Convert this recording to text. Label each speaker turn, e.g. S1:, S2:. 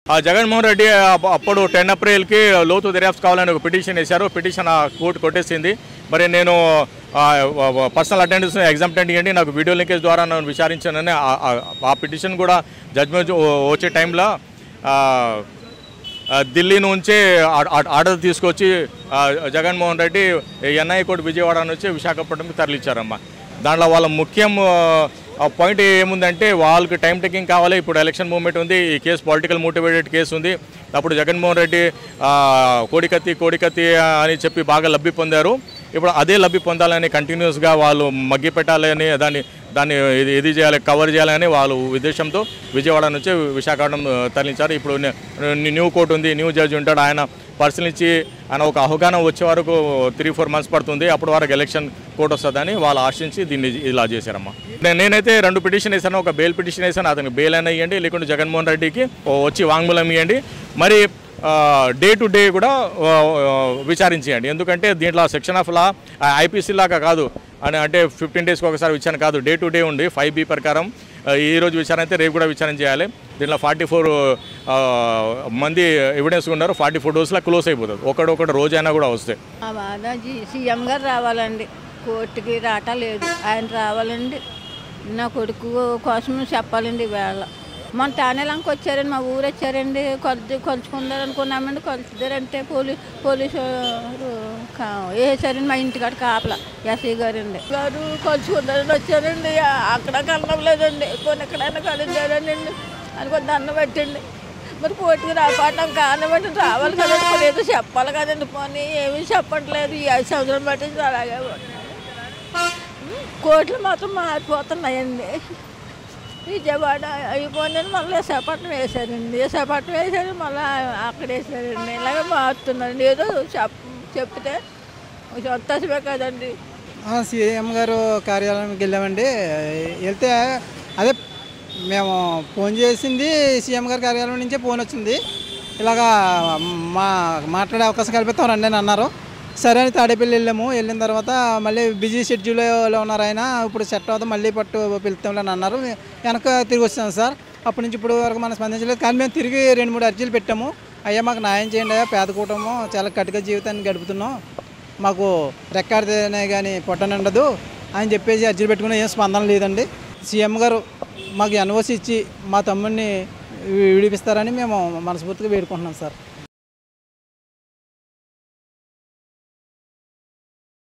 S1: ఆ జగన్మోహన్ రెడ్డి అప్ప- అప్పుడు టెన్ ఏప్రిల్కి లోతు దర్యాప్తు కావాలని ఒక పిటిషన్ వేశారు పిటిషన్ ఆ కోర్టు కొట్టేసింది మరి నేను పర్సనల్ అటెండెన్స్ ఎగ్జామ్టెంట్ ఇవ్వండి నాకు వీడియో లింకేజ్ ద్వారా నేను విచారించానని ఆ- ఆ- ఆ పిటిషన్ కూడా జడ్జ్మెంట్ వచ్చే టైంలో ఆ, ఆ, ఢిల్లీ నుంచి ఆ- ఆ- ఆర్డర్ తీసుకొచ్చి ఆ, జగన్మోహన్ రెడ్డి ఎన్ఐ కోర్టు విజయవాడ నుంచి విశాఖపట్నంకి తరలించారమ్మా దాంట్లో వాళ్ళ ముఖ్యం ఆ, పాయింట్ ఏముందంటే వాళ్ళకి టైం టేకింగ్ కావాలి ఇప్పుడు ఎలక్షన్ మూమెంట్ ఉంది ఈ కేసు పొలిటికల్ మోటివేటెడ్ కేసు ఉంది అప్పుడు జగన్మోహన్ రెడ్డి ఆ, కోడికత్తి కోడికత్తి అని చెప్పి బాగా లబ్ధి పొందారు ఇప్పుడు అదే లబ్ధి పొందాలని కంటిన్యూస్గా వాళ్ళు మగ్గి పెట్టాలని దాన్ని దాన్ని ఇది ఇది చేయాలి కవర్ చేయాలని వాళ్ళు ఉద్దేశంతో విజయవాడ నుంచి విశాఖపట్నం ఆ, తరలించారు ఇప్పుడు ని- ని- న్యూ కోర్ట్ ఉంది న్యూ జడ్జి ఉంటాడు ఆయన పరిశీలించి ఆయన ఒక అవగాహన వచ్చే వరకు త్రీ ఫోర్ మంత్స్ పడుతుంది అప్పుడు వరకు ఎలక్షన్ కోర్ట్ వస్తుందని వాళ్ళు ఆశించి దీన్ని ఇలా చేశారమ్మా నే- నేనైతే రెండు పిటిషన్ వేసాను ఒక బెయిల్ పిటిషన్ వేసాను అతనికి బెయిల్ అయినా ఇవ్వండి లేకుంటే జగన్మోహన్ రెడ్డికి ఓ వచ్చి వాంగ్మూలం ఇవ్వండి మరి డే టు డే కూడా ఆ, ఆ, విచారించేయండి ఎందుకంటే దీంట్లో సెక్షన్ ఆఫ్ లా ఐపీసీ లాగా కాదు అని అంటే ఫిఫ్టీన్ డేస్కి ఒకసారి విచారణ కాదు డే టు డే ఉండి ఫైవ్ బి ప్రకారం ఆ, ఈ రోజు విచారణ అయితే రేపు కూడా విచారణ చేయాలి దీంట్లో ఫార్టీ ఫోర్ మంది ఎవిడెన్స్ ఉన్నారు ఫార్టీ ఫోర్ డోస్లో క్లోజ్ అయిపోతుంది ఒకటి ఒకటి రోజైనా కూడా వస్తాయి
S2: మా బాధ జీ- సీఎం గారు రావాలండి కోర్టుకి రాట లేదు ఆయన రావాలండి నా కొడుకు కోసం చెప్పాలండి వేళ మన టానేలంకి వచ్చారండి మా ఊరు వచ్చారండి కొద్ది కొలుచుకుందారు అనుకున్నామండి కొలుచుదారంటే పోలీ పోలీసు వారు కా- వేసారండి మా ఇంటికాడ కాపలా ఎస్ఐ గారండి గారు కొలుచుకుందారని వచ్చారండి అక్కడ కలడం లేదండి కొన్ని ఎక్కడైనా కలిసారండి అనుకో దండం పెట్టండి మరి కోర్టుకి రాపడం కానివ్వండి రావాలి కదండి మరి ఏదో చెప్పాలి కదండి పోనీ ఏమీ చెప్పట్లేదు ఈ ఐదు సంవత్సరం బట్టి అలాగే ఉంది. కోర్టులు మాత్రం మారిపోతున్నాయండి విజయవాడ అయిపోయిందని మళ్ళీ విశాఖపట్నం వేశారండి విశాఖపట్నం వేశారు మళ్ళీ అక్కడ వేశారండి ఇలాగే మారుతున్నారండి ఏదో చెప్ చెప్తే సంతోషమే కదండి
S3: ఆ, సీఎం గారు కార్యాలయానికి వెళ్ళామండి వెళ్తే అదే మేము ఫోన్ చేసింది సీఎం గారి కార్యాలయం నుంచే ఫోన్ వచ్చింది ఇలాగా మా మాట్లాడే అవకాశం కల్పిస్తాం రండి అని అన్నారు సరే అని తాడేపల్లి వెళ్ళాము వెళ్ళిన తర్వాత మళ్ళీ బిజీ షెడ్యూల్లో ఉన్నారు ఆయన ఇప్పుడు సెట్ అవుతాం మళ్ళీ పట్టు పిలుస్తాంలే అని అన్నారు వెనక తిరిగి వచ్చాను సార్ అప్పటి నుంచి ఇప్పుడు వరకు మనం స్పందించలేదు కానీ మేము తిరిగి రెండు మూడు అర్జీలు పెట్టాము అయ్యా మాకు న్యాయం చేయండి అయ్యా పేద కుటుంబం చాలా కట్టుక జీవితాన్ని గడుపుతున్నాం మాకు రెక్కాడితేనే కానీ పొట్టనుండదు అని చెప్పేసి అర్జీలు పెట్టుకుని ఏం స్పందన లేదండి సీఎం గారు మాకు ఎన్ఓసి ఇచ్చి మా తమ్ముడిని విడిపిస్తారని మేము మనస్ఫూర్తిగా వేడుకుంటున్నాం సార్